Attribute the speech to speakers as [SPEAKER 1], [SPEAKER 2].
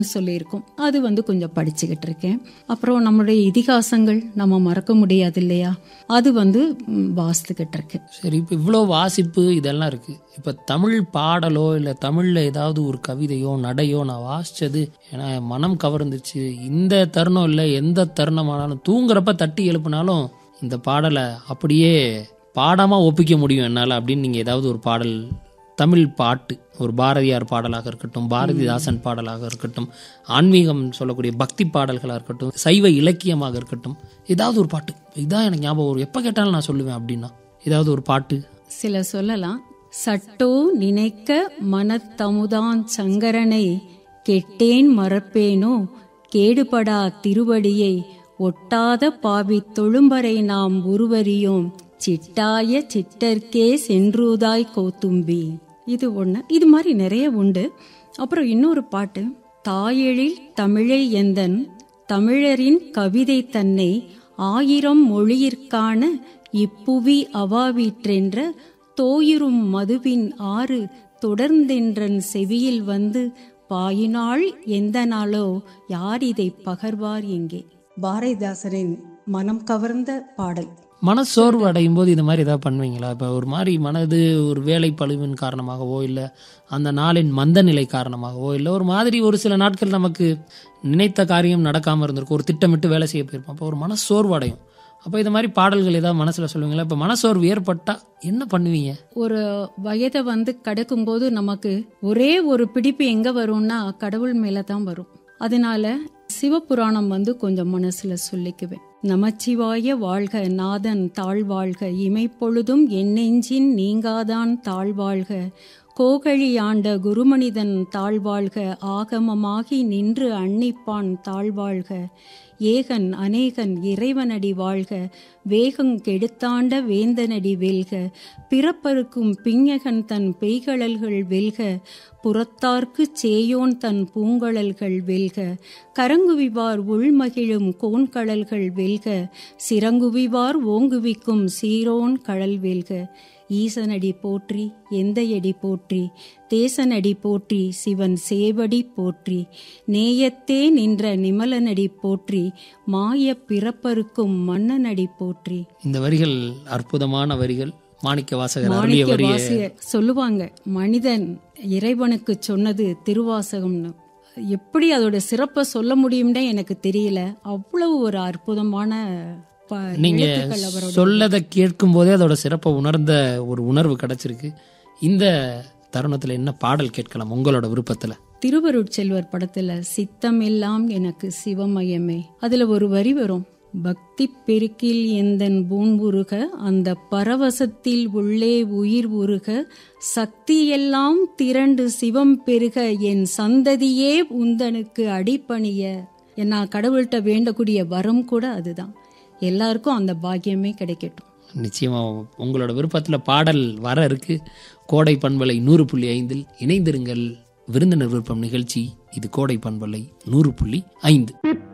[SPEAKER 1] சொல்லியிருக்கோம் அது வந்து கொஞ்சம் படிச்சுக்கிட்டு இருக்கேன் அப்புறம் நம்மளுடைய இதிகாசங்கள் நம்ம மறக்க முடியாது இல்லையா அது வந்து ம், வாசித்துக்கிட்டு இருக்கேன்
[SPEAKER 2] சரி இப்போ இவ்வளோ வாசிப்பு இதெல்லாம் இருக்குது இப்போ தமிழ் பாடலோ இல்லை தமிழில் ஏதாவது ஒரு கவிதையோ நடையோ நான் வாசிச்சது ஏன்னா என் மனம் கவர்ந்துச்சு இந்த தருணம் இல்லை எந்த தருணமானாலும் தூங்குறப்ப தட்டி எழுப்புனாலும் இந்த பாடலை அப்படியே பாடாமல் ஒப்பிக்க முடியும் என்னால் அப்படின்னு நீங்கள் ஏதாவது ஒரு பாடல் தமிழ் பாட்டு ஒரு பாரதியார் பாடலாக இருக்கட்டும் பாரதிதாசன் பாடலாக இருக்கட்டும் ஆன்மீகம் சொல்லக்கூடிய பக்தி பாடல்களாக இருக்கட்டும் சைவ இலக்கியமாக இருக்கட்டும் ஏதாவது ஒரு பாட்டு இதான் எனக்கு ஞாபகம் வரும் எப்போ கேட்டாலும் நான் சொல்லுவேன் அப்படின்னா ஏதாவது ஒரு பாட்டு
[SPEAKER 1] சில சொல்லலாம் சட்டோ நினைக்க மனத்தமுதான் சங்கரனை கெட்டேன் மறப்பேனோ கேடுபடா திருவடியை ஒட்டாத பாவி தொழும்பரை நாம் உருவறியோம் சிட்டாய சிட்டர்க்கே சென்றுதாய் கோத்தும்பி இது ஒண்ணு இது மாதிரி நிறைய உண்டு அப்புறம் இன்னொரு பாட்டு தாயெழில் தமிழை எந்தன் தமிழரின் கவிதை தன்னை ஆயிரம் மொழியிற்கான இப்புவி அவாவீற்றென்ற தோயுறும் மதுவின் ஆறு தொடர்ந்தென்றன் செவியில் வந்து பாயினாள் எந்த நாளோ யார் இதை பகர்வார் எங்கே பாரதிதாசரின் மனம் கவர்ந்த பாடல்
[SPEAKER 2] மனசோர்வு அடையும் போது இது மாதிரி ஏதாவது பண்ணுவீங்களா இப்போ ஒரு மாதிரி மனது ஒரு வேலை பழுவின் காரணமாகவோ இல்லை அந்த நாளின் மந்த நிலை காரணமாகவோ இல்லை ஒரு மாதிரி ஒரு சில நாட்கள் நமக்கு நினைத்த காரியம் நடக்காமல் இருந்திருக்கும் ஒரு திட்டமிட்டு வேலை செய்ய போயிருப்போம் அப்போ ஒரு மனசோர்வு அடையும் அப்போ இது மாதிரி பாடல்கள் ஏதாவது மனசில் சொல்லுவீங்களா இப்போ மனசோர்வு ஏற்பட்டா என்ன பண்ணுவீங்க
[SPEAKER 1] ஒரு வயதை வந்து கடக்கும்போது நமக்கு ஒரே ஒரு பிடிப்பு எங்க வரும்னா கடவுள் மேல தான் வரும் அதனால சிவபுராணம் வந்து கொஞ்சம் மனசுல சொல்லிக்குவேன் நமச்சிவாய வாழ்க நாதன் தாழ்வாழ்க இமைப்பொழுதும் எண்ணெஞ்சின் நீங்காதான் தாழ்வாழ்க கோகழி ஆண்ட குருமனிதன் தாழ்வாழ்க ஆகமமாகி நின்று அன்னிப்பான் தாழ்வாழ்க ஏகன் அநேகன் இறைவனடி வாழ்க வேகங் கெடுத்தாண்ட வேந்தனடி வெல்க பிறப்பருக்கும் பிஞகன் தன் பெய்கழல்கள் வெல்க புறத்தார்க்குச் சேயோன் தன் பூங்கழல்கள் வெல்க கரங்குவிவார் உள்மகிழும் கோன்கழல்கள் வெல்க சிறங்குவிவார் ஓங்குவிக்கும் சீரோன் கழல் வெல்க ஈசனடி போற்றி எந்தையடி போற்றி தேசனடி போற்றி சிவன் சேவடி போற்றி நேயத்தே நின்ற நிமலனடி போற்றி மாய பிறப்பருக்கும் மன்னனடி போற்றி
[SPEAKER 2] இந்த வரிகள் அற்புதமான வரிகள் மாணிக்க வாசகர் அருளிய
[SPEAKER 1] மாணிக்க
[SPEAKER 2] வரியை
[SPEAKER 1] வாசிய சொல்லுவாங்க மனிதன் இறைவனுக்கு சொன்னது திருவாசகம்னு எப்படி அதோட சிறப்பை சொல்ல முடியும்னே எனக்கு தெரியல அவ்வளவு ஒரு அற்புதமான ப-
[SPEAKER 2] நீங்க
[SPEAKER 1] எழுத்துக்கள் அவரோட
[SPEAKER 2] சொல்லதை கேட்கும் போதே அதோட சிறப்பை உணர்ந்த ஒரு உணர்வு கிடைச்சிருக்கு இந்த தருணத்துல என்ன பாடல் கேட்கலாம் உங்களோட விருப்பத்துல
[SPEAKER 1] திருவருட்செல்வர் படத்துல சித்தம் எல்லாம் எனக்கு சிவமயமே அதுல ஒரு வரி வரும் பக்தி பெருக்கில் எந்தன் பூன் உருக அந்த பரவசத்தில் உள்ளே உயிர் உருக சக்தியெல்லாம் திரண்டு சிவம் பெருக என் சந்ததியே உந்தனுக்கு அடிபணிய என் நான் கடவுள்கிட்ட வேண்டக்கூடிய வரம் கூட அதுதான் எல்லாருக்கும் அந்த பாக்கியமே கிடைக்கட்டும்
[SPEAKER 2] நிச்சயமா உங்களோட விருப்பத்துல பாடல் வர இருக்கு கோடை பண்பலை நூறு புள்ளி ஐந்தில் இணைந்திருங்கள் விருந்தினர் விருப்பம் நிகழ்ச்சி இது கோடை பண்பலை நூறு புள்ளி ஐந்து